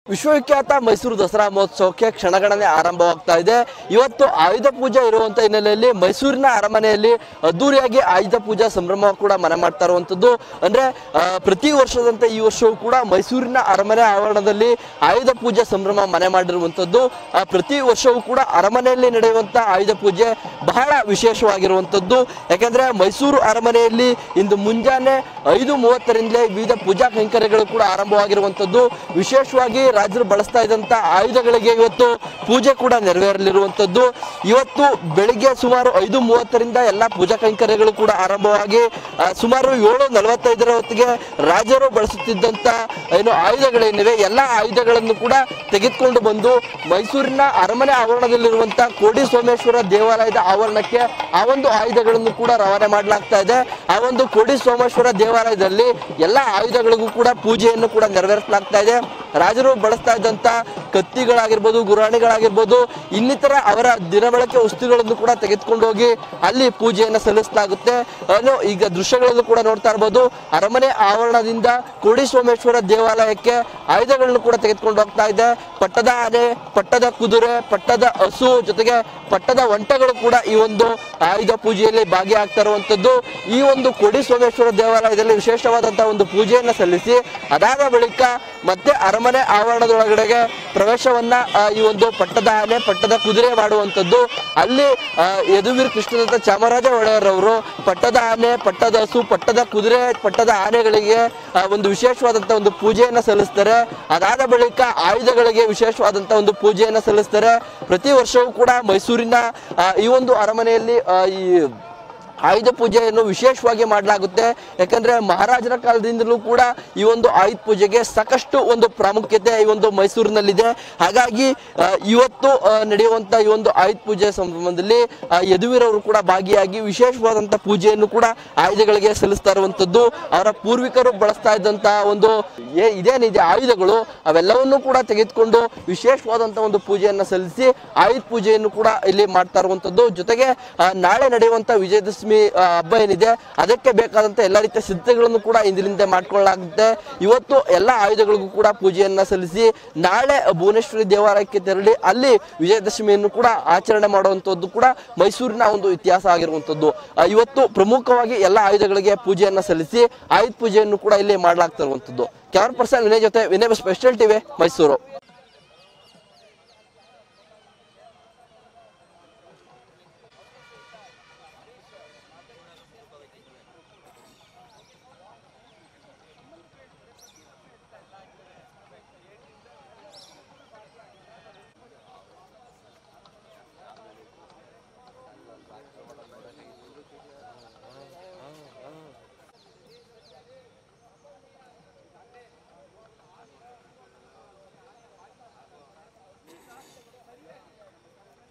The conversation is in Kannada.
ವಿಶ್ವವಿಖ್ಯಾತ ಮೈಸೂರು ದಸರಾ ಮಹೋತ್ಸವಕ್ಕೆ ಕ್ಷಣಗಣನೆ ಆರಂಭವಾಗ್ತಾ ಇದೆ ಇವತ್ತು ಆಯುಧ ಪೂಜೆ ಇರುವಂತ ಹಿನ್ನೆಲೆಯಲ್ಲಿ ಮೈಸೂರಿನ ಅರಮನೆಯಲ್ಲಿ ಅದ್ದೂರಿಯಾಗಿ ಆಯುಧ ಪೂಜಾ ಸಂಭ್ರಮ ಕೂಡ ಮನೆ ಮಾಡ್ತಾ ಇರುವಂತದ್ದು ಅಂದ್ರೆ ಆ, ಪ್ರತಿ ವರ್ಷದಂತೆ ಈ ವರ್ಷವೂ ಕೂಡ ಮೈಸೂರಿನ ಅರಮನೆ ಆವರಣದಲ್ಲಿ ಆಯುಧ ಪೂಜೆ ಸಂಭ್ರಮ ಮನೆ ಮಾಡಿರುವಂತದ್ದು ಆ, ಪ್ರತಿ ವರ್ಷವೂ ಕೂಡ ಅರಮನೆಯಲ್ಲಿ ನಡೆಯುವಂತ ಆಯುಧ ಪೂಜೆ ಬಹಳ ವಿಶೇಷವಾಗಿರುವಂತದ್ದು ಯಾಕಂದ್ರೆ ಮೈಸೂರು ಅರಮನೆಯಲ್ಲಿ ಇಂದು ಮುಂಜಾನೆ ಐದು ಮೂವತ್ತರಿಂದಲೇ ವಿವಿಧ ಪೂಜಾ ಕೈಂಕರ್ಯಗಳು ಕೂಡ ಆರಂಭವಾಗಿರುವಂತದ್ದು ವಿಶೇಷವಾಗಿ ರಾಜರು ಬಳಸ್ತಾ ಇದ್ದಂತ ಆಯುಧಗಳಿಗೆ ಇವತ್ತು ಪೂಜೆ ಕೂಡ ನೆರವೇರಲಿರುವಂತದ್ದು ಇವತ್ತು ಬೆಳಿಗ್ಗೆ ಸುಮಾರು ಐದು ಮೂವತ್ತರಿಂದ ಎಲ್ಲ ಪೂಜಾ ಕೈಂಕರ್ಯಗಳು ಕೂಡ ಆರಂಭವಾಗಿ ಆ, ಸುಮಾರು ಏಳು ನಲವತ್ತೈದರ ಹೊತ್ತಿಗೆ ರಾಜರು ಬಳಸುತ್ತಿದ್ದಂತ ಏನು ಆಯುಧಗಳೇನಿವೆ ಎಲ್ಲ ಆಯುಧಗಳನ್ನು ಕೂಡ ತೆಗೆದುಕೊಂಡು ಬಂದು ಮೈಸೂರಿನ ಅರಮನೆ ಆವರಣದಲ್ಲಿರುವಂತ ಕೋಡಿ ಸೋಮೇಶ್ವರ ದೇವಾಲಯದ ಆವರಣಕ್ಕೆ ಆ ಒಂದು ಆಯುಧಗಳನ್ನು ಕೂಡ ರವಾನೆ ಮಾಡಲಾಗ್ತಾ ಇದೆ ಆ ಒಂದು ಕೋಡಿ ಸೋಮೇಶ್ವರ ದೇವಾಲಯದಲ್ಲಿ ಎಲ್ಲ ಆಯುಧಗಳಿಗೂ ಕೂಡ ಪೂಜೆಯನ್ನು ಕೂಡ ನೆರವೇರಿಸಲಾಗ್ತಾ ಇದೆ ರಾಜರು ಬಳಸ್ತಾ ಇದ್ದಂತ ಕತ್ತಿಗಳಾಗಿರ್ಬೋದು ಗುರಾಣಿಗಳಾಗಿರ್ಬೋದು ಇನ್ನಿತರ ಅವರ ದಿನಬಳಕೆ ವಸ್ತುಗಳನ್ನು ಕೂಡ ತೆಗೆದುಕೊಂಡು ಹೋಗಿ ಅಲ್ಲಿ ಪೂಜೆಯನ್ನು ಸಲ್ಲಿಸಲಾಗುತ್ತೆ ಏನು ಈಗ ದೃಶ್ಯಗಳನ್ನು ಕೂಡ ನೋಡ್ತಾ ಇರ್ಬೋದು ಅರಮನೆ ಆವರಣದಿಂದ ಕೋಡಿ ಸೋಮೇಶ್ವರ ದೇವಾಲಯಕ್ಕೆ ಆಯುಧಗಳನ್ನು ಕೂಡ ತೆಗೆದುಕೊಂಡು ಹೋಗ್ತಾ ಇದೆ ಪಟ್ಟದ ಆನೆ ಪಟ್ಟದ ಕುದುರೆ ಪಟ್ಟದ ಹಸು ಜೊತೆಗೆ ಪಟ್ಟದ ಒಂಟೆಗಳು ಕೂಡ ಈ ಒಂದು ಆಯುಧ ಪೂಜೆಯಲ್ಲಿ ಭಾಗಿಯಾಗ್ತಾ ಇರುವಂತದ್ದು ಈ ಒಂದು ಕೋಡಿ ಸೋಮೇಶ್ವರ ದೇವಾಲಯದಲ್ಲಿ ವಿಶೇಷವಾದಂತಹ ಒಂದು ಪೂಜೆಯನ್ನ ಸಲ್ಲಿಸಿ ಅದಾದ ಬಳಿಕ ಮತ್ತೆ ಅರಮನೆ ಆವರಣದೊಳಗಡೆಗೆ ಪ್ರವೇಶವನ್ನ ಆ, ಈ ಒಂದು ಪಟ್ಟದ ಆನೆ ಪಟ್ಟದ ಕುದುರೆ ಮಾಡುವಂತದ್ದು ಅಲ್ಲಿ ಆ, ಯದುವೀರ್ ಕೃಷ್ಣದತ್ತ ಚಾಮರಾಜ ಒಡೆಯರವರು ಪಟ್ಟದ ಆನೆ ಪಟ್ಟದ ಹಸು ಪಟ್ಟದ ಕುದುರೆ ಪಟ್ಟದ ಆನೆಗಳಿಗೆ ಆ, ಒಂದು ವಿಶೇಷವಾದಂತಹ ಒಂದು ಪೂಜೆಯನ್ನ ಸಲ್ಲಿಸ್ತಾರೆ ಅದಾದ ಬಳಿಕ ಆಯುಧಗಳಿಗೆ ವಿಶೇಷವಾದಂತಹ ಒಂದು ಪೂಜೆಯನ್ನ ಸಲ್ಲಿಸ್ತಾರೆ ಪ್ರತಿ ವರ್ಷವೂ ಕೂಡ ಮೈಸೂರಿನ ಆ, ಈ ಒಂದು ಅರಮನೆಯಲ್ಲಿ ಆ, ಈ ಆಯುಧ ಪೂಜೆಯನ್ನು ವಿಶೇಷವಾಗಿ ಮಾಡಲಾಗುತ್ತೆ ಯಾಕಂದ್ರೆ ಮಹಾರಾಜರ ಕಾಲದಿಂದಲೂ ಕೂಡ ಈ ಒಂದು ಆಯುಧ ಪೂಜೆಗೆ ಸಾಕಷ್ಟು ಒಂದು ಪ್ರಾಮುಖ್ಯತೆ ಈ ಒಂದು ಮೈಸೂರಿನಲ್ಲಿದೆ ಹಾಗಾಗಿ ಆ, ಇವತ್ತು ಆ, ನಡೆಯುವಂತ ಈ ಒಂದು ಆಯುಧ ಪೂಜೆ ಸಂದರ್ಭದಲ್ಲಿ ಆ, ಯದುವೀರವರು ಕೂಡ ಭಾಗಿಯಾಗಿ ವಿಶೇಷವಾದಂತ ಪೂಜೆಯನ್ನು ಕೂಡ ಆಯುಧಗಳಿಗೆ ಸಲ್ಲಿಸ್ತಾ ಇರುವಂತದ್ದು ಅವರ ಪೂರ್ವಿಕರು ಬಳಸ್ತಾ ಇದ್ದಂತಹ ಒಂದು ಏ- ಇದೇನಿದೆ ಆಯುಧಗಳು ಅವೆಲ್ಲವನ್ನೂ ಕೂಡ ತೆಗೆದುಕೊಂಡು ವಿಶೇಷವಾದಂತ ಒಂದು ಪೂಜೆಯನ್ನ ಸಲ್ಲಿಸಿ ಆಯುಧ ಪೂಜೆಯನ್ನು ಕೂಡ ಇಲ್ಲಿ ಮಾಡ್ತಾ ಇರುವಂತದ್ದು ಜೊತೆಗೆ ಆ, ನಾಳೆ ನಡೆಯುವಂತ ವಿಜಯದಶಮಿ ಆ, ಹಬ್ಬ ಏನಿದೆ ಅದಕ್ಕೆ ಬೇಕಾದಂತ ಎಲ್ಲ ರೀತಿಯ ಸಿದ್ಧತೆಗಳನ್ನು ಕೂಡ ಇಂದಿನಿಂದ ಮಾಡ್ಕೊಳ್ಳಲಾಗುತ್ತೆ ಇವತ್ತು ಎಲ್ಲ ಆಯುಧಗಳಿಗೂ ಕೂಡ ಪೂಜೆಯನ್ನ ಸಲ್ಲಿಸಿ ನಾಳೆ ಭುವನೇಶ್ವರಿ ದೇವಾಲಯಕ್ಕೆ ತೆರಳಿ ಅಲ್ಲಿ ವಿಜಯದಶಮಿಯನ್ನು ಕೂಡ ಆಚರಣೆ ಮಾಡುವಂತದ್ದು ಕೂಡ ಮೈಸೂರಿನ ಒಂದು ಇತಿಹಾಸ ಆಗಿರುವಂತದ್ದು ಆ, ಇವತ್ತು ಪ್ರಮುಖವಾಗಿ ಎಲ್ಲ ಆಯುಧಗಳಿಗೆ ಪೂಜೆಯನ್ನ ಸಲ್ಲಿಸಿ ಆಯುಧ ಪೂಜೆಯನ್ನು ಕೂಡ ಇಲ್ಲಿ ಮಾಡಲಾಗ್ತಾ ಇರುವಂತದ್ದು ಕ್ಯಾಮರಾ ಪರ್ಸನ್ ವಿನಯ್ ಜೊತೆ ವಿನಯ್ ಸ್ಪೆಷಲ್ ಟಿವಿ ಮೈಸೂರು